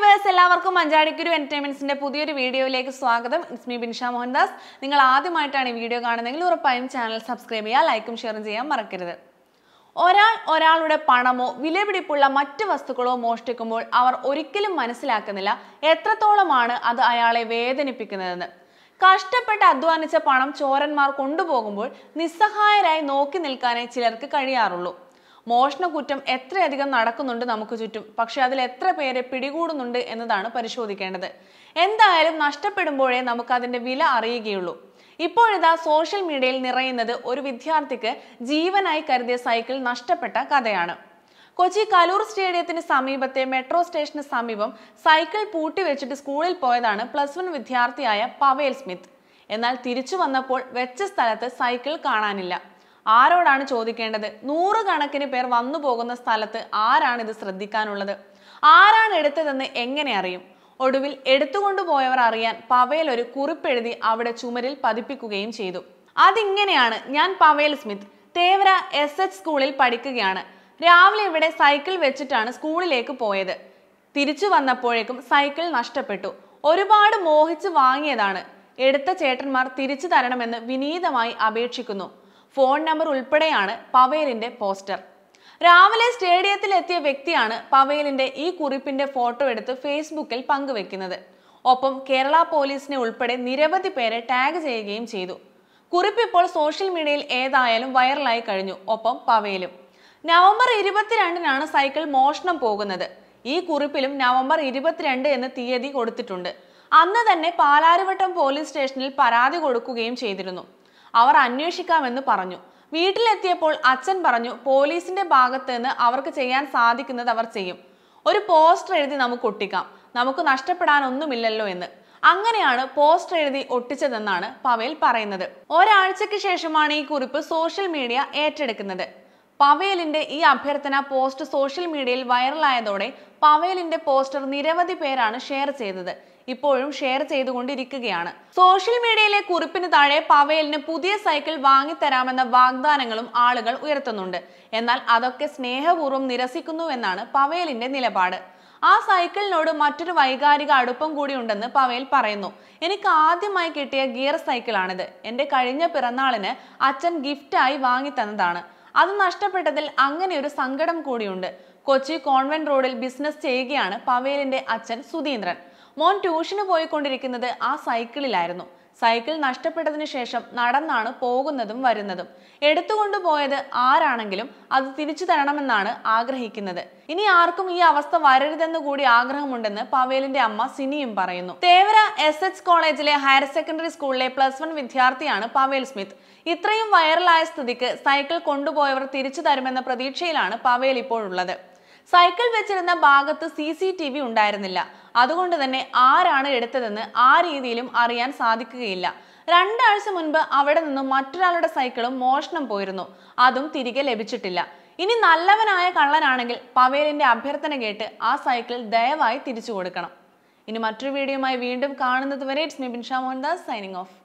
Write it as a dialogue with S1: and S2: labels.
S1: viewers എല്ലാവർക്കും മഞ്ചാടിക്കുരു എന്റർടൈൻമെന്റ്സിന്റെ പുതിയൊരു വീഡിയോയിലേക്ക് സ്വാഗതം ഇറ്റ്സ് മീ ബിൻഷ മോഹൻദാസ് നിങ്ങൾ ആദ്യമായിട്ടാണ് ഈ വീഡിയോ കാണുന്നതെങ്കിൽ ഉറപ്പായും ചാനൽ സബ്സ്ക്രൈബ് ചെയ്യുക ലൈക്കും ഷെയറും ചെയ്യാൻ മറക്കരുത് ഒരാൾ ഒരാളുടെ പണമോ വിലപിടിപ്പുള്ള മറ്റ് വസ്തുക്കളോ മോഷ്ടിക്കുമ്പോൾ അവർ ഒരിക്കലും മനസ്സിലാക്കുന്നില്ല എത്രത്തോളമാണ് അത് അയാളെ വേദനിപ്പിക്കുന്നതെന്ന് കഷ്ടപ്പെട്ട് അധ്വാനിച്ച പണം ചോരന്മാർ കൊണ്ടുപോകുമ്പോൾ നിസ്സഹായരായി നോക്കി നിൽക്കാനേ ചിലർക്ക് കഴിയാറുള്ളൂ മോഷണക്കുറ്റം എത്രയധികം നടക്കുന്നുണ്ട് നമുക്ക് ചുറ്റും പക്ഷെ അതിൽ എത്ര പേരെ പിടികൂടുന്നുണ്ട് എന്നതാണ് പരിശോധിക്കേണ്ടത് എന്തായാലും നഷ്ടപ്പെടുമ്പോഴേ നമുക്ക് അതിന്റെ വില അറിയുകയുള്ളൂ ഇപ്പോഴിതാ സോഷ്യൽ മീഡിയയിൽ നിറയുന്നത് ഒരു വിദ്യാർത്ഥിക്ക് ജീവനായി കരുതിയ സൈക്കിൾ നഷ്ടപ്പെട്ട കഥയാണ് കൊച്ചി കലൂർ സ്റ്റേഡിയത്തിന് സമീപത്തെ മെട്രോ സ്റ്റേഷന് സമീപം സൈക്കിൾ പൂട്ടിവെച്ചിട്ട് സ്കൂളിൽ പോയതാണ് പ്ലസ് വൺ വിദ്യാർത്ഥിയായ പവേൽ സ്മിത്ത് എന്നാൽ തിരിച്ചു വന്നപ്പോൾ വെച്ച സ്ഥലത്ത് സൈക്കിൾ കാണാനില്ല ആരോടാണ് ചോദിക്കേണ്ടത് നൂറുകണക്കിന് പേർ വന്നു പോകുന്ന സ്ഥലത്ത് ആരാണ് ഇത് ശ്രദ്ധിക്കാനുള്ളത് ആരാണ് എടുത്തതെന്ന് എങ്ങനെ അറിയും ഒടുവിൽ എടുത്തുകൊണ്ടുപോയവർ അറിയാൻ പവേൽ ഒരു കുറിപ്പെഴുതി അവിടെ ചുമരിൽ പതിപ്പിക്കുകയും ചെയ്തു അതിങ്ങനെയാണ് ഞാൻ Pavel Smith Thevara S H സ്കൂളിൽ പഠിക്കുകയാണ് രാവിലെ ഇവിടെ സൈക്കിൾ വെച്ചിട്ടാണ് സ്കൂളിലേക്ക് പോയത് തിരിച്ചു വന്നപ്പോഴേക്കും സൈക്കിൾ നഷ്ടപ്പെട്ടു ഒരുപാട് മോഹിച്ച് വാങ്ങിയതാണ് എടുത്ത ചേട്ടന്മാർ തിരിച്ചു തരണമെന്ന് വിനീതമായി അപേക്ഷിക്കുന്നു ഫോൺ നമ്പർ ഉൾപ്പെടെയാണ് പവേലിന്റെ പോസ്റ്റർ രാവിലെ സ്റ്റേഡിയത്തിൽ എത്തിയ വ്യക്തിയാണ് പവേലിന്റെ ഈ കുറിപ്പിന്റെ ഫോട്ടോ എടുത്ത് ഫേസ്ബുക്കിൽ പങ്കുവെക്കുന്നത് ഒപ്പം കേരള പോലീസിനെ ഉൾപ്പെടെ നിരവധി പേരെ ടാഗ് ചെയ്യുകയും ചെയ്തു കുറിപ്പ് ഇപ്പോൾ സോഷ്യൽ മീഡിയയിൽ ഏതായാലും വൈറലായി കഴിഞ്ഞു ഒപ്പം പവേലും നവംബർ ഇരുപത്തിരണ്ടിനാണ് സൈക്കിൾ മോഷണം പോകുന്നത് ഈ കുറിപ്പിലും നവംബർ ഇരുപത്തിരണ്ട് എന്ന് തീയതി കൊടുത്തിട്ടുണ്ട് അന്ന് തന്നെ പാലാരിവട്ടം പോലീസ് സ്റ്റേഷനിൽ പരാതി കൊടുക്കുകയും ചെയ്തിരുന്നു അവർ അന്വേഷിക്കാമെന്ന് പറഞ്ഞു വീട്ടിലെത്തിയപ്പോൾ അച്ഛൻ പറഞ്ഞു പോലീസിന്റെ ഭാഗത്ത് നിന്ന് അവർക്ക് ചെയ്യാൻ സാധിക്കുന്നത് അവർ ചെയ്യും ഒരു പോസ്റ്റർ എഴുതി നമുക്ക് ഒട്ടിക്കാം നമുക്ക് നഷ്ടപ്പെടാനൊന്നുമില്ലല്ലോ എന്ന് അങ്ങനെയാണ് പോസ്റ്റർ എഴുതി ഒട്ടിച്ചതെന്നാണ് പവേൽ പറയുന്നത് ഒരാഴ്ചയ്ക്ക് ശേഷമാണ് ഈ കുറിപ്പ് സോഷ്യൽ മീഡിയ ഏറ്റെടുക്കുന്നത് പവേലിന്റെ ഈ അഭ്യർത്ഥന പോസ്റ്റ് സോഷ്യൽ മീഡിയയിൽ വൈറലായതോടെ പവേലിന്റെ പോസ്റ്റർ നിരവധി പേരാണ് ഷെയർ ചെയ്തത് ഇപ്പോഴും ഷെയർ ചെയ്തുകൊണ്ടിരിക്കുകയാണ് സോഷ്യൽ മീഡിയയിലെ കുറിപ്പിന് താഴെ പവേലിന് പുതിയ സൈക്കിൾ വാങ്ങിത്തരാമെന്ന വാഗ്ദാനങ്ങളും ആളുകൾ ഉയർത്തുന്നുണ്ട് എന്നാൽ അതൊക്കെ സ്നേഹപൂർവ്വം നിരസിക്കുന്നുവെന്നാണ് പവേലിന്റെ നിലപാട് ആ സൈക്കിളിനോട് മറ്റൊരു വൈകാരിക അടുപ്പം കൂടി ഉണ്ടെന്ന് പവേൽ പറയുന്നു എനിക്ക് ആദ്യമായി കിട്ടിയ ഗിയർ സൈക്കിളാണിത് എന്റെ കഴിഞ്ഞ പിറന്നാളിന് അച്ഛൻ ഗിഫ്റ്റായി വാങ്ങി തന്നതാണ് അത് നഷ്ടപ്പെട്ടതിൽ അങ്ങനെ ഒരു സങ്കടം കൂടിയുണ്ട് കൊച്ചി കോൺവെന്റ് റോഡിൽ ബിസിനസ് ചെയ്യുകയാണ് പവേലിന്റെ അച്ഛൻ സുധീന്ദ്രൻ മോൻ ട്യൂഷന് പോയിക്കൊണ്ടിരിക്കുന്നത് ആ സൈക്കിളിലായിരുന്നു സൈക്കിൾ നഷ്ടപ്പെട്ടതിന് ശേഷം നടന്നാണ് പോകുന്നതും വരുന്നതും എടുത്തുകൊണ്ടു പോയത് ആരാണെങ്കിലും അത് തിരിച്ചു തരണമെന്നാണ് ആഗ്രഹിക്കുന്നത് ഇനി ആർക്കും ഈ അവസ്ഥ വരരുതെന്ന് കൂടി ആഗ്രഹമുണ്ടെന്ന് പവേലിന്റെ അമ്മ സിനിയും പറയുന്നു തേവര എസ് എച്ച് കോളേജിലെ ഹയർ സെക്കൻഡറി സ്കൂളിലെ പ്ലസ് വൺ വിദ്യാർത്ഥിയാണ് പവേൽ സ്മിത്ത് ഇത്രയും വൈറലായ സ്ഥിതിക്ക് സൈക്കിൾ കൊണ്ടുപോയവർ തിരിച്ചു തരുമെന്ന പ്രതീക്ഷയിലാണ് പവേൽ ഇപ്പോഴുള്ളത് സൈക്കിൾ വെച്ചിരുന്ന ഭാഗത്ത് സി സി ടി വി ഉണ്ടായിരുന്നില്ല അതുകൊണ്ട് തന്നെ ആരാണ് എടുത്തതെന്ന് ആ രീതിയിലും അറിയാൻ സാധിക്കുകയില്ല രണ്ടാഴ്ച മുൻപ് അവിടെ നിന്നും മറ്റൊരാളുടെ സൈക്കിളും മോഷണം പോയിരുന്നു അതും തിരികെ ലഭിച്ചിട്ടില്ല ഇനി നല്ലവനായ കള്ളനാണെങ്കിൽ പവേലിന്റെ അഭ്യർത്ഥന കേട്ട് ആ സൈക്കിൾ ദയവായി തിരിച്ചു കൊടുക്കണം ഇനി മറ്റൊരു വീഡിയോയുമായി വീണ്ടും കാണുന്നത് വരെ it's me Binsha Mohandas signing of